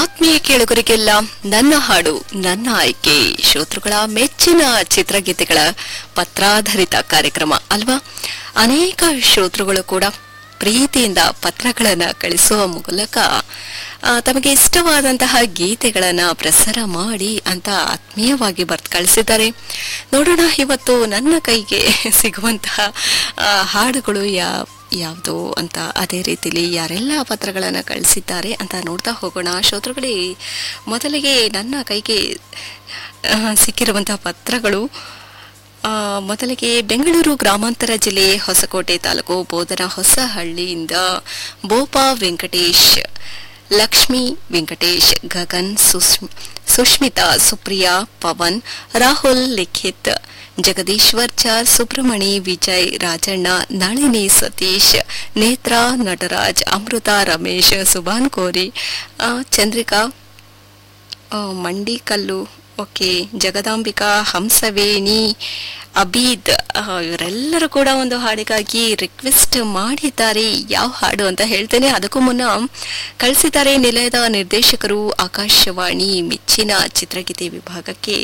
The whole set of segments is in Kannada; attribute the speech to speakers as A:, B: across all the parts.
A: ಆತ್ಮೀಯ ಕೇಳುಗರಿಗೆಲ್ಲ ನನ್ನ ಹಾಡು ನನ್ನ ಆಯ್ಕೆ ಶ್ರೋತೃಗಳ ಮೆಚ್ಚಿನ ಚಿತ್ರಗೀತೆಗಳ ಪತ್ರಾಧಾರಿತ ಕಾರ್ಯಕ್ರಮ ಅಲ್ವಾ ಅನೇಕ ಶ್ರೋತೃಗಳು ಕೂಡ ಪ್ರೀತಿಯಿಂದ ಪತ್ರಗಳನ್ನ ಕಳಿಸುವ ಮೂಲಕ ಆ, ತಮಗೆ ಇಷ್ಟವಾದಂತಹ ಗೀತೆಗಳನ್ನ ಪ್ರಸಾರ ಮಾಡಿ ಅಂತ ಆತ್ಮೀಯವಾಗಿ ಬರ್ತ್ ಕಳಿಸಿದ್ದಾರೆ ನೋಡೋಣ ಇವತ್ತು ನನ್ನ ಕೈಗೆ ಸಿಗುವಂತಹ ಆ, ಹಾಡುಗಳು ಯಾ ಯಾವುದು ಅಂತ ಅದೇ ರೀತಿಲಿ ಯಾರೆಲ್ಲ ಪತ್ರಗಳನ್ನು ಕಳಿಸಿದ್ದಾರೆ ಅಂತ ನೋಡ್ತಾ ಹೋಗೋಣ ಶ್ರೋತೃಗಳೇ ಮೊದಲಿಗೆ ನನ್ನ ಕೈಗೆ ಆ, ಸಿಕ್ಕಿರುವಂತಹ ಪತ್ರಗಳು ಆ, ಮೊದಲಿಗೆ ಬೆಂಗಳೂರು ಗ್ರಾಮಾಂತರ ಜಿಲ್ಲೆ ಹೊಸಕೋಟೆ ತಾಲೂಕು ಬೋಧನ ಹೊಸಹಳ್ಳಿಯಿಂದ ಬೋಪಾ ವೆಂಕಟೇಶ್ ಲಕ್ಷ್ಮಿ ವೆಂಕಟೇಶ್ ಗಗನ್ ಸುಸ್ಮ್- ಸುಷ್ಮಿತಾ ಸುಪ್ರಿಯಾ ಪವನ್ ರಾಹುಲ್ ಲಿಖಿತ್ ಜಗದೀಶ್ವರ್ ಚಾರ್ ಸುಬ್ರಮಣಿ ವಿಜಯ್ ರಾಜಣ್ಣ ನಳಿನಿ ಸತೀಶ್ ನೇತ್ರಾ ನಟರಾಜ್ ಅಮೃತ ರಮೇಶ್ ಸುಭಾನ್ ಕೋರಿ ಆ, ಚಂದ್ರಿಕಾ ಆ, ಮಂಡಿಕಲ್ಲು ಓಕೆ ಜಗದಾಂಬಿಕಾ ಹಂಸವೇಣಿ ಅಬೀದ್ ಆ, ಇವರೆಲ್ಲರೂ ಕೂಡ ಒಂದು ಹಾಡಿಗಾಗಿ ರಿಕ್ವೆಸ್ಟ್ ಮಾಡಿದ್ದಾರೆ ಯಾವ ಹಾಡು ಅಂತ ಹೇಳ್ತೇನೆ ಅದಕ್ಕೂ ಮುನ್ನ ಕಳಿಸಿದ್ದಾರೆ ನಿಲಯದ ನಿರ್ದೇಶಕರು ಆಕಾಶವಾಣಿ ಮೆಚ್ಚಿನ ಚಿತ್ರಗೀತೆ ವಿಭಾಗಕ್ಕೆ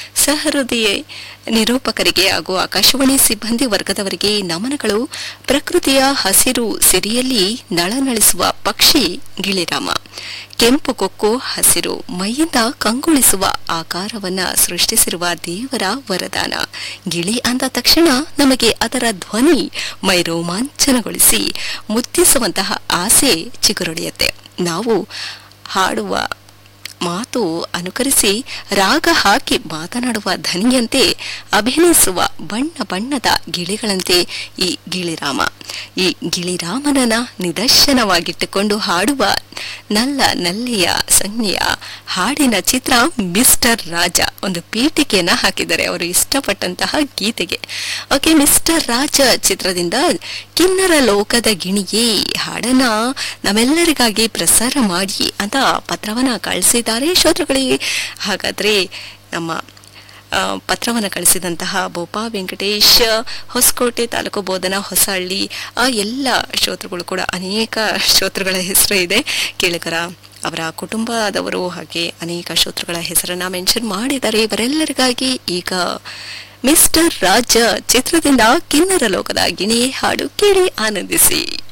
A: ಸಹೃದಯ ನಿರೂಪಕರಿಗೆ ಹಾಗೂ ಆಕಾಶವಾಣಿ ಸಿಬ್ಬಂದಿ ವರ್ಗದವರಿಗೆ ನಮನಗಳು ಪ್ರಕೃತಿಯ ಹಸಿರು ಸಿರಿಯಲ್ಲಿ ನಳನಳಿಸುವ ಪಕ್ಷಿ ಗಿಳಿರಾಮ ಕೆಂಪು ಕೊಕ್ಕು ಹಸಿರು ಮೈಯಿಂದ ಕಂಗೊಳಿಸುವ ಆಕಾರವನ್ನ ಸೃಷ್ಟಿಸಿರುವ ದೇವರ ವರದಾನ ಗಿಳಿ ಅಂದ ತಕ್ಷಣ ನಮಗೆ ಅದರ ಧ್ವನಿ ಮೈ ರೋಮಾಂಚನಗೊಳಿಸಿ ಮುದ್ದಿಸುವಂತಹ ಆಸೆ ಚಿಗುರೊಡೆಯುತ್ತೆ ನಾವು ಹಾಡುವ ಮಾತು ಅನುಕರಿಸಿ ರಾಗ ಹಾಕಿ ಮಾತನಾಡುವ ಧನಿಯಂತೆ ಅಭಿನಯಿಸುವ ಬಣ್ಣ ಬಣ್ಣದ ಗಿಳಿಗಳಂತೆ ಈ ಗಿಳಿರಾಮ ಈ ಗಿಳಿರಾಮನನ್ನ ನಿದರ್ಶನವಾಗಿಟ್ಟುಕೊಂಡು ಹಾಡುವ ನಲ್ಲ ನಲ್ಲೆಯ ಸಂಜ್ಞೆಯ ಹಾಡಿನ ಚಿತ್ರ ಮಿಸ್ಟರ್ ರಾಜ ಒಂದು ಪೀಠಿಕೆಯನ್ನ ಹಾಕಿದ್ದಾರೆ ಅವರು ಇಷ್ಟಪಟ್ಟಂತಹ ಗೀತೆಗೆ ಓಕೆ ಮಿಸ್ಟರ್ ರಾಜ ಚಿತ್ರದಿಂದ ಕಿನ್ನರ ಲೋಕದ ಗಿಣಿಯೇ ಹಾಡನ್ನ ನಮ್ಮೆಲ್ಲರಿಗಾಗಿ ಪ್ರಸಾರ ಮಾಡಿ ಅಂತ ಪತ್ರವನ್ನ ಕಳಿಸಿದ್ದಾರೆ ಶ್ರೋತೃಗಳಿಗೆ ಹಾಗಾದ್ರೆ ನಮ್ಮ ಆ, ಪತ್ರವನ್ನು ಕಳಿಸಿದಂತಹ ಬೋಪಾ ವೆಂಕಟೇಶ್ ಹೊಸಕೋಟೆ ತಾಲೂಕು ಬೋಧನಾ ಹೊಸಹಳ್ಳಿ ಆ ಎಲ್ಲ ಶ್ರೋತೃಗಳು ಕೂಡ ಅನೇಕ ಶ್ರೋತೃಗಳ ಹೆಸರು ಇದೆ ಕೇಳಿಗರ ಅವರ ಕುಟುಂಬದವರು ಹಾಗೆ ಅನೇಕ ಶ್ರೋತೃಗಳ ಹೆಸರನ್ನ ಮೆನ್ಷನ್ ಮಾಡಿದ್ದಾರೆ ಇವರೆಲ್ಲರಿಗಾಗಿ ಈಗ ಮಿಸ್ಟರ್ ರಾಜ ಚಿತ್ರದಿಂದ ಕಿನ್ನರ ಲೋಕದ ಗಿಣಿಯೇ ಹಾಡು ಕೇಳಿ ಆನಂದಿಸಿ